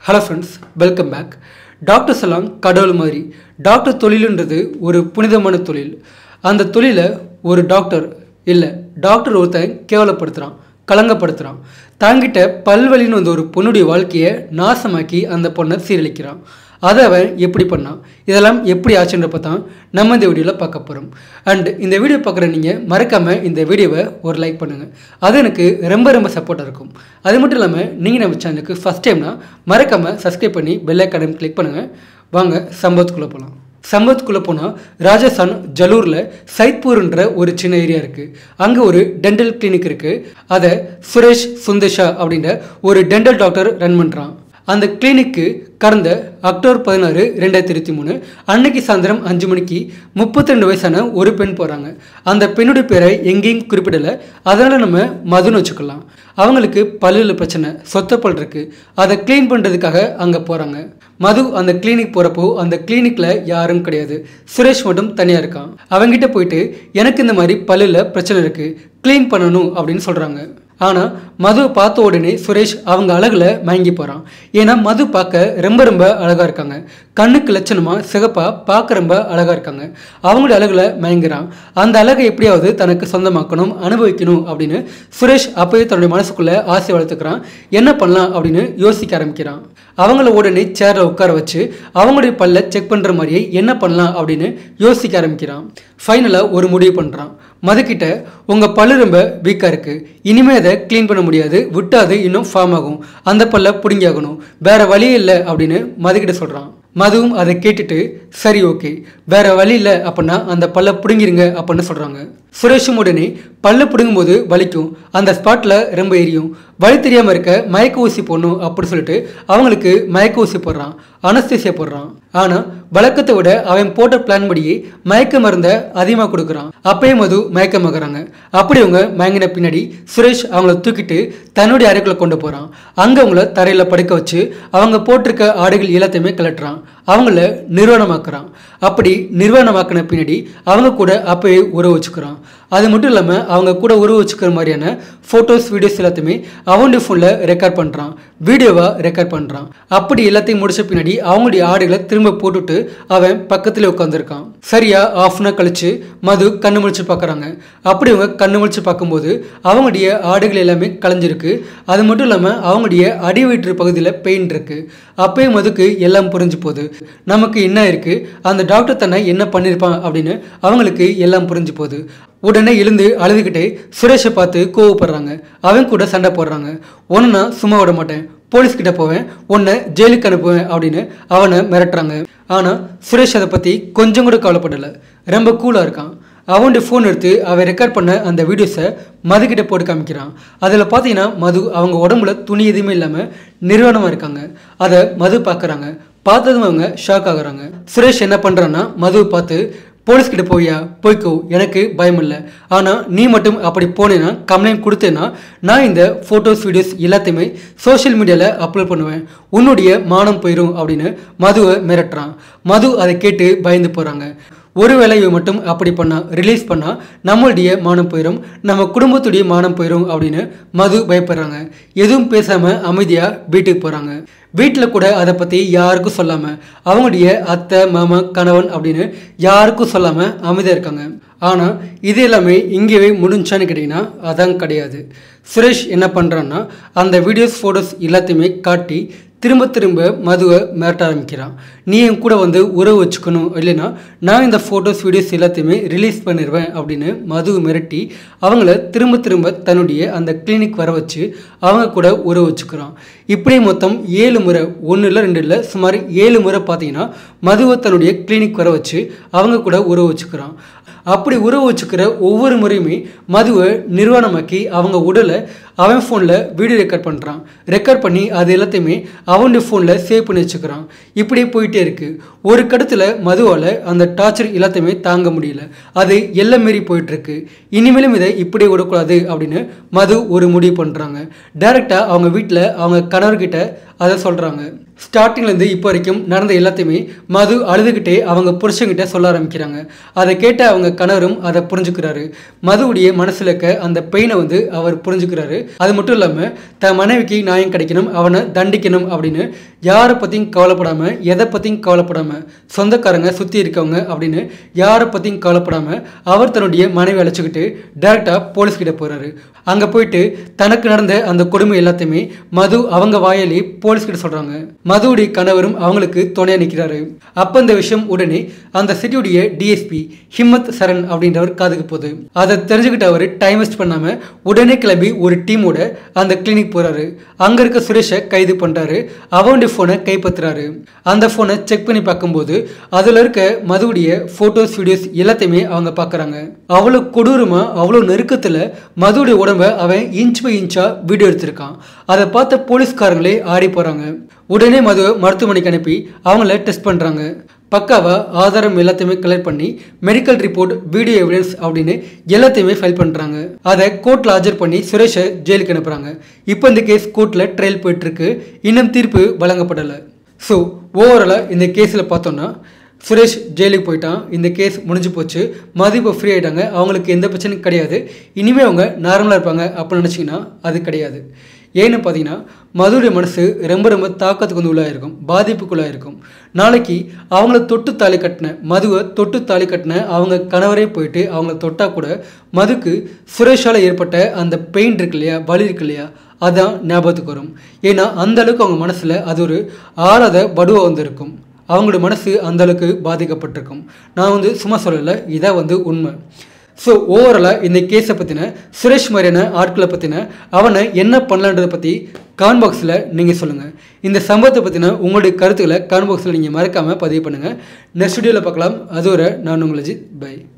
hello friends welcome back doctors எல்லாம் கடவுள் மாதிரி டாக்டர் தொழிலுன்றது ஒரு புனிதமான தொழில் அந்த தொழிலை ஒரு டாக்டர் இல்லை டாக்டர் ஒருத்தன் கேவலப்படுத்துகிறான் கலங்கப்படுத்துகிறான் தாங்கிட்ட பல்வலின்னு வந்த ஒரு பொண்ணுடைய வாழ்க்கையை நாசமாக்கி அந்த பொண்ணை சீரழிக்கிறான் அதை அவன் எப்படி பண்ணான் இதெல்லாம் எப்படி ஆச்சுன்றப்ப தான் நம்ம இந்த வீடியோவில் பார்க்க போகிறோம் அண்ட் இந்த வீடியோ பார்க்குற நீங்கள் மறக்காமல் இந்த வீடியோவை ஒரு லைக் பண்ணுங்கள் அது எனக்கு ரொம்ப ரொம்ப சப்போர்ட்டாக இருக்கும் அது மட்டும் இல்லாமல் நீங்கள் நம்ம சேனலுக்கு ஃபஸ்ட் டைம்னா மறக்காமல் சப்ஸ்கிரைப் பண்ணி பெல் ஐக்கானம் கிளிக் பண்ணுங்கள் வாங்க சம்பவத்துக்குள்ளே போகலாம் சம்பவத்துக்குள்ளே போனால் ராஜஸ்தான் ஜலூரில் சைத்பூர்ன்ற ஒரு சின்ன ஏரியா இருக்குது அங்கே ஒரு டென்டல் கிளினிக் இருக்குது அதை சுரேஷ் சுந்தேஷா அப்படின்ற ஒரு டென்டல் டாக்டர் ரன் பண்ணுறான் அந்த கிளினிக்கு கடந்த அக்டோபர் பதினாறு ரெண்டாயிரத்தி இருபத்தி மூணு அன்னைக்கு சாயந்தரம் அஞ்சு மணிக்கு முப்பத்தி ரெண்டு வயசான ஒரு பெண் போகிறாங்க அந்த பெண்ணுடைய பேரை எங்கேயும் குறிப்பிடலை அதனால் நம்ம மதுன்னு வச்சுக்கலாம் அவங்களுக்கு பல்லில் பிரச்சனை சொத்தப்பல் இருக்குது அதை க்ளீன் பண்ணுறதுக்காக அங்கே போகிறாங்க மது அந்த கிளினிக் போகிறப்போ அந்த கிளினிக்கில் யாரும் கிடையாது சுரேஷ் மட்டும் தனியாக இருக்கான் அவங்ககிட்ட போயிட்டு எனக்கு இந்த மாதிரி பல்லில் பிரச்சனை இருக்குது க்ளீன் பண்ணணும் அப்படின்னு சொல்கிறாங்க ஆனால் மதுவை பார்த்த உடனே சுரேஷ் அவங்க அழகில் மயங்கி போகிறான் ஏன்னா மது பார்க்க ரொம்ப ரொம்ப அழகாக இருக்காங்க கண்ணுக்கு லட்சணமாக சிகப்பாக பார்க்க ரொம்ப அழகாக இருக்காங்க அவங்களுடைய அழகில் மயங்குறான் அந்த அழகை எப்படியாவது தனக்கு சொந்தமாக்கணும் அனுபவிக்கணும் அப்படின்னு சுரேஷ் அப்போயே தன்னுடைய மனசுக்குள்ளே ஆசை வளர்த்துக்கிறான் என்ன பண்ணலாம் அப்படின்னு யோசிக்க ஆரம்பிக்கிறான் அவங்கள உடனே சேரில் உட்கார வச்சு அவங்களுடைய பல்ல செக் பண்ணுற மாதிரியே என்ன பண்ணலாம் அப்படின்னு யோசிக்க ஆரம்பிக்கிறான் ஃபைனலாக ஒரு முடிவு பண்ணுறான் மதுக்கிட்ட உங்கள் பல்லு ரொம்ப வீக்காக இருக்குது இனிமேல் அதை க்ளீன் பண்ண முடியாது விட்டு அது இன்னும் ஃபார்ம் ஆகும் அந்த பல்ல பிடுங்கி ஆகணும் வேற வழி இல்லை அப்படின்னு மதுக்கிட்ட சொல்கிறான் மதுவும் அதை கேட்டுட்டு சரி ஓகே வேற வழி இல்லை அப்படின்னா அந்த பல்ல பிடுங்கிருங்க அப்படின்னு சொல்கிறாங்க சுரேஷும் உடனே பல்ல பிடுங்கும்போது வலிக்கும் அந்த ஸ்பாட்டில் ரொம்ப எரியும் வலி தெரியாமல் இருக்க மயக்க ஊசி போடணும் அப்படின்னு சொல்லிட்டு அவங்களுக்கு மயக்க ஊசி போடுறான் அனஸ்தேசியா போடுறான் ஆனால் வழக்கத்தை விட அவன் போட்ட பிளான் படியே மயக்க மருந்தை அதிகமாக கொடுக்குறான் அப்பயே மது மயக்கமாகறாங்க அப்படி அவங்க மயங்கின பின்னாடி சுரேஷ் அவங்கள தூக்கிட்டு தன்னுடைய அறைக்குள்ள கொண்டு போகிறான் அங்கே அவங்கள தரையில் படுக்க வச்சு அவங்க போட்டிருக்க ஆடைகள் எல்லாத்தையுமே கலட்டுறான் அவங்கள நிர்வாணமாக்குறான் அப்படி நிர்வாணமாக்கின பின்னாடி அவங்க கூட அப்பயே உறவு வச்சுக்கிறான் அது மட்டும் இல்லாமல் அவங்க கூட உறவு வச்சுக்கிற மாதிரியான ஃபோட்டோஸ் வீடியோஸ் எல்லாத்தையுமே அவனுடைய ஃபோனில் ரெக்கார்ட் பண்ணுறான் வீடியோவாக ரெக்கார்ட் பண்ணுறான் அப்படி எல்லாத்தையும் முடிச்ச பின்னாடி அவங்களுடைய ஆடைகளை திரும்ப போட்டுட்டு அவன் பக்கத்தில் உட்காந்துருக்கான் சரியா ஆஃப் அன் கழிச்சு மது கண்ணு முழிச்சு பார்க்குறாங்க அப்படி அவங்க கண்ணு முழிச்சு பார்க்கும்போது அவங்களுடைய ஆடைகள் எல்லாமே கலைஞ்சிருக்கு அது மட்டும் இல்லாமல் அவங்களுடைய அடி வயிற்று பகுதியில் பெயின் இருக்கு அப்பயே மதுக்கு எல்லாம் புரிஞ்சு போகுது நமக்கு என்ன இருக்கு அந்த டாக்டர் தன்னை என்ன பண்ணியிருப்பான் அப்படின்னு அவங்களுக்கு எல்லாம் புரிஞ்சு போகுது உடனே எழுந்து அழுதுகிட்டே சுரேஷை பார்த்து கோவப்படுறாங்க அவன் கூட சண்டை போடுறாங்க ஒன்று நான் சும்மா விட மாட்டேன் போலீஸ்கிட்ட போவேன் உன்னை ஜெயிலுக்கு அனுப்புவேன் அப்படின்னு அவனை மிரட்டுறாங்க ஆனால் சுரேஷ் அதை பற்றி கொஞ்சம் கூட கவலைப்படலை ரொம்ப கூலாக இருக்கான் அவனுடைய ஃபோன் எடுத்து அவன் ரெக்கார்ட் பண்ண அந்த வீடியோஸை மதுக்கிட்ட போட்டு காமிக்கிறான் அதில் பார்த்தீங்கன்னா மது அவங்க உடம்புல துணி எதுவுமே இல்லாமல் நிறுவனமாக இருக்காங்க அதை மது பார்க்குறாங்க பார்த்ததும் அவங்க ஷாக் ஆகுறாங்க சுரேஷ் என்ன பண்ணுறான்னா மதுவை பார்த்து போலீஸ்கிட்ட போயா போய்க்கோ எனக்கு பயம் இல்லை ஆனால் நீ மட்டும் அப்படி போனேன்னா கம்ப்ளைண்ட் கொடுத்தேன்னா நான் இந்த ஃபோட்டோஸ் வீடியோஸ் எல்லாத்தையுமே சோஷியல் மீடியாவில் அப்லோட் பண்ணுவேன் உன்னுடைய மானம் போயிடும் அப்படின்னு மதுவை மிரட்டுறான் மது அதை கேட்டு பயந்து போகிறாங்க ஒருவேளை இவன் மட்டும் அப்படி பண்ணா ரிலீஸ் பண்ணா நம்மளுடைய மானம் போயிடும் நம்ம குடும்பத்துடைய மானம் போயிடும் அப்படின்னு மது பயப்படுறாங்க எதுவும் பேசாம அமைதியா வீட்டுக்கு போறாங்க வீட்டில் கூட அதை பற்றி யாருக்கும் சொல்லாமல் அவங்களுடைய அத்தை மாமா கணவன் அப்படின்னு யாருக்கும் சொல்லாமல் அமைதியாக இருக்காங்க ஆனால் இது எல்லாமே இங்கேயே முடிஞ்சான்னு கேட்டிங்கன்னா அதான் கிடையாது சுரேஷ் என்ன பண்ணுறான்னா அந்த வீடியோஸ் ஃபோட்டோஸ் எல்லாத்தையுமே காட்டி திரும்ப திரும்ப மதுவை மிரட்ட ஆரம்பிக்கிறான் நீ என் கூட வந்து உறவு வச்சுக்கணும் இல்லைன்னா நான் இந்த ஃபோட்டோஸ் வீடியோஸ் எல்லாத்தையுமே ரிலீஸ் பண்ணிடுவேன் அப்படின்னு மதுவை மிரட்டி அவங்கள திரும்ப திரும்ப தன்னுடைய அந்த கிளினிக் வர வச்சு அவங்க கூட உறவு வச்சுக்கிறான் இப்படி மொத்தம் ஏழு முறை ஒன்று இல்லை ரெண்டு இல்லை சுமார் ஏழு முறை பார்த்தீங்கன்னா மதுவை தன்னுடைய கிளினிக் வர வச்சு அவங்க கூட உறவு வச்சுக்கிறான் அப்படி உறவு வச்சுக்கிற ஒவ்வொரு முறையுமே மதுவை நிர்வாணமாக்கி அவங்க உடலை அவன் ஃபோனில் வீடியோ ரெக்கார்ட் பண்ணுறான் ரெக்கார்ட் பண்ணி அது எல்லாத்தையுமே அவனுடைய ஃபோனில் சேவ் பண்ணி வச்சுக்கிறான் இப்படியே போயிட்டே இருக்குது ஒரு கடத்தில் மதுவால் அந்த டார்ச்சர் எல்லாத்தையுமே தாங்க முடியல அது எல்லாம் மீறி போயிட்டுருக்கு இனிமேலும் இதை இப்படியே விடக்கூடாது அப்படின்னு மது ஒரு முடிவு பண்ணுறாங்க டைரெக்டாக அவங்க வீட்டில் அவங்க கணவர்கிட்ட அதை சொல்கிறாங்க ஸ்டார்டிங்லேருந்து இப்போ வரைக்கும் நடந்த எல்லாத்தையுமே மது அழுதுகிட்டே அவங்க புருஷங்கிட்ட சொல்ல ஆரம்பிக்கிறாங்க அதை கேட்ட அவங்க கணவரும் அதை புரிஞ்சுக்கிறாரு மதுவுடைய மனசில் இருக்க அந்த பெயினை வந்து அவர் புரிஞ்சுக்கிறாரு அது மட்டும் இல்லாமல் தன் மனைவிக்கு நியாயம் கிடைக்கணும் அவனை தண்டிக்கணும் அப்படின்னு யாரை பற்றியும் கவலைப்படாமல் எதை பற்றியும் கவலைப்படாமல் சொந்தக்காரங்க சுற்றி இருக்கவங்க அப்படின்னு யாரை பற்றியும் கவலைப்படாமல் அவர் தன்னுடைய மனைவி அழைச்சிக்கிட்டு டேரெக்டாக போலீஸ்கிட்ட போகிறாரு அங்கே போயிட்டு தனக்கு நடந்த அந்த கொடுமை எல்லாத்தையுமே மது அவங்க வாயிலே போலீஸ்கிட்ட சொல்கிறாங்க மதுவுடைய கணவரும் அவங்களுக்கு துணையாக நிற்கிறாரு அப்போ இந்த விஷயம் உடனே அந்த சிட்டியுடைய டிஎஸ்பி ஹிம்மத் சரண் அப்படின்றவர் காதுக்கு போகுது அதை தெரிஞ்சுக்கிட்ட அவர் டைம் வேஸ்ட் பண்ணாமல் உடனே கிளம்பி ஒரு டீமோட அந்த கிளினிக் போகிறாரு அங்கே இருக்க சுரேஷை கைது பண்ணுறாரு அவனுடைய ஃபோனை கைப்பற்றுறாரு அந்த ஃபோனை செக் பண்ணி பார்க்கும்போது அதில் இருக்க மதுவுடைய ஃபோட்டோஸ் வீடியோஸ் எல்லாத்தையுமே அவங்க பார்க்குறாங்க அவ்வளோ கொடூரமாக அவ்வளோ நெருக்கத்தில் மதுவுடைய உடம்ப அவன் இன்ச் பை இன்ச்சாக வீடியோ எடுத்திருக்கான் அதை பார்த்த போலீஸ்காரங்களே ஆடி போகிறாங்க உடனே மது மருத்துவமனைக்கு அனுப்பி அவங்கள டெஸ்ட் பண்ணுறாங்க பக்காவாக ஆதாரம் எல்லாத்தையுமே கலெக்ட் பண்ணி மெடிக்கல் ரிப்போர்ட் வீடியோ எவிடன்ஸ் அப்படின்னு எல்லாத்தையுமே ஃபைல் பண்ணுறாங்க அதை கோர்ட்டில் ஆஜர் பண்ணி சுரேஷை ஜெயிலுக்கு அனுப்புகிறாங்க இப்போ இந்த கேஸ் கோர்ட்டில் ட்ரையல் போயிட்டுருக்கு இன்னும் தீர்ப்பு வழங்கப்படலை ஸோ ஓவராலாக இந்த கேஸில் பார்த்தோன்னா சுரேஷ் ஜெயிலுக்கு போயிட்டான் இந்த கேஸ் முடிஞ்சு போச்சு மது இப்போ ஃப்ரீ ஆகிட்டாங்க அவங்களுக்கு எந்த பிரச்சனையும் கிடையாது இனிமேல் அவங்க நார்மலாக இருப்பாங்க அப்படின்னு நினச்சிங்கன்னா அது கிடையாது ஏன்னு பார்த்தீங்கன்னா மதுடைய மனசு ரொம்ப ரொம்ப தாக்கத்துக்கு வந்து உள்ளாக இருக்கும் பாதிப்புக்குள்ளாக இருக்கும் நாளைக்கு அவங்கள தொட்டு தாலி கட்டின மதுவை தொட்டு தாலி கட்டின அவங்க கணவரே போயிட்டு அவங்கள தொட்டால் கூட மதுக்கு சுரேஷால் ஏற்பட்ட அந்த பெயின் இருக்கு இல்லையா வலி இருக்கு இல்லையா அதான் ஞாபகத்துக்கு வரும் ஏன்னா அந்த அளவுக்கு அவங்க மனசில் அது ஒரு ஆறாத வடுவாக வந்து இருக்கும் அவங்களோட மனசு அந்த அளவுக்கு பாதிக்கப்பட்டிருக்கும் நான் வந்து சும்மா சொல்லலை இதான் வந்து உண்மை ஸோ ஓவராலாக இந்த கேஸை பற்றின சுரேஷ் மாதிரியான ஆட்களை பற்றின அவனை என்ன பண்ணலான்றதை பற்றி கமெண்ட் பாக்ஸில் நீங்கள் சொல்லுங்கள் இந்த சம்பவத்தை பற்றின உங்களுடைய கருத்துக்களை கமெண்ட் பாக்ஸில் நீங்கள் மறக்காமல் பதிவு பண்ணுங்கள் நெக்ஸ்ட் வீடியோவில் பார்க்கலாம் அதுவரை நான் உங்களை ஜித் பை